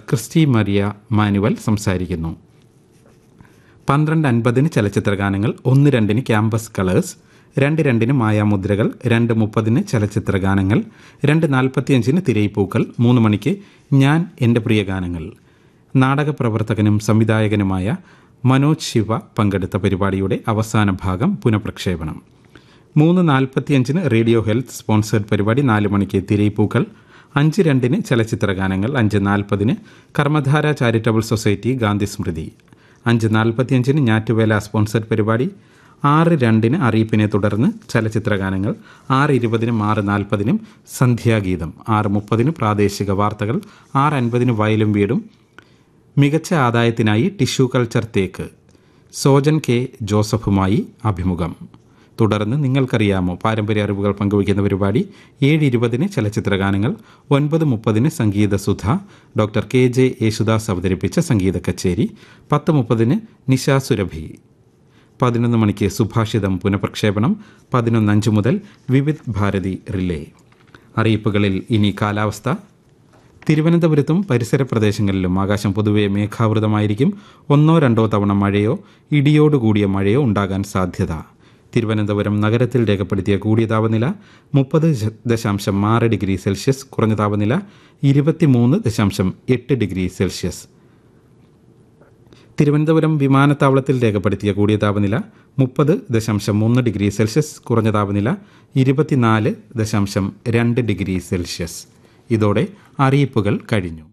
Christy Maria manual സംസാരിക്കുന്നു പന്ത്രണ്ട് അൻപതിന് ചലച്ചിത്ര ഗാനങ്ങൾ ഒന്ന് രണ്ടിന് ക്യാമ്പസ് കളേഴ്സ് രണ്ട് രണ്ടിന് മായാമുദ്രകൾ രണ്ട് മുപ്പതിന് ചലച്ചിത്ര ഗാനങ്ങൾ രണ്ട് നാൽപ്പത്തിയഞ്ചിന് തിരയിപ്പൂക്കൾ മൂന്ന് മണിക്ക് ഞാൻ എൻ്റെ പ്രിയ ഗാനങ്ങൾ നാടക പ്രവർത്തകനും സംവിധായകനുമായ മനോജ് ശിവ പങ്കെടുത്ത പരിപാടിയുടെ അവസാന ഭാഗം പുനഃപ്രക്ഷേപണം മൂന്ന് നാൽപ്പത്തിയഞ്ചിന് റേഡിയോ ഹെൽത്ത് സ്പോൺസേഡ് പരിപാടി നാല് മണിക്ക് തിരയിപ്പൂക്കൾ അഞ്ച് രണ്ടിന് ചലച്ചിത്ര ഗാനങ്ങൾ അഞ്ച് നാൽപ്പതിന് കർമ്മധാര ചാരിറ്റബിൾ സൊസൈറ്റി ഗാന്ധി സ്മൃതി അഞ്ച് നാൽപ്പത്തിയഞ്ചിന് ഞാറ്റുവേല സ്പോൺസർഡ് പരിപാടി ആറ് രണ്ടിന് അറിയിപ്പിനെ തുടർന്ന് ചലച്ചിത്ര ഗാനങ്ങൾ ആറ് ഇരുപതിനും ആറ് നാൽപ്പതിനും സന്ധ്യാഗീതം ആറ് മുപ്പതിന് പ്രാദേശിക വാർത്തകൾ ആറ് അൻപതിന് വയലും വീടും മികച്ച ആദായത്തിനായി ടിഷ്യൂ കൾച്ചർ തേക്ക് സോജൻ കെ ജോസഫുമായി അഭിമുഖം തുടർന്ന് നിങ്ങൾക്കറിയാമോ പാരമ്പര്യ അറിവുകൾ പങ്കുവയ്ക്കുന്ന പരിപാടി ഏഴ് ഇരുപതിന് ചലച്ചിത്ര ഗാനങ്ങൾ ഒൻപത് മുപ്പതിന് Sangeetha Sudha doctor K J Yesudas അവതരിപ്പിച്ച സംഗീത കച്ചേരി പത്ത് മുപ്പതിന് നിശാ സുരഭി പതിനൊന്ന് മണിക്ക് സുഭാഷിതം പുനഃപ്രക്ഷേപണം പതിനൊന്നഞ്ച് മുതൽ വിവിധ് ഭാരതി റിലേ അറിയിപ്പുകളിൽ ഇനി കാലാവസ്ഥ തിരുവനന്തപുരത്തും പരിസര പ്രദേശങ്ങളിലും ആകാശം പൊതുവെ മേഘാവൃതമായിരിക്കും ഒന്നോ രണ്ടോ തവണ മഴയോ ഇടിയോടുകൂടിയ മഴയോ ഉണ്ടാകാൻ സാധ്യത തിരുവനന്തപുരം നഗരത്തിൽ രേഖപ്പെടുത്തിയ കൂടിയ താപനില മുപ്പത് ദശാംശം ആറ് ഡിഗ്രി സെൽഷ്യസ് കുറഞ്ഞ താപനില ഇരുപത്തിമൂന്ന് ദശാംശം എട്ട് ഡിഗ്രി സെൽഷ്യസ് തിരുവനന്തപുരം വിമാനത്താവളത്തിൽ രേഖപ്പെടുത്തിയ കൂടിയ താപനില മുപ്പത് ദശാംശം മൂന്ന് ഡിഗ്രി സെൽഷ്യസ് കുറഞ്ഞ താപനില ഇരുപത്തിനാല് ദശാംശം രണ്ട് ഡിഗ്രി സെൽഷ്യസ് ഇതോടെ അറിയിപ്പുകൾ കഴിഞ്ഞു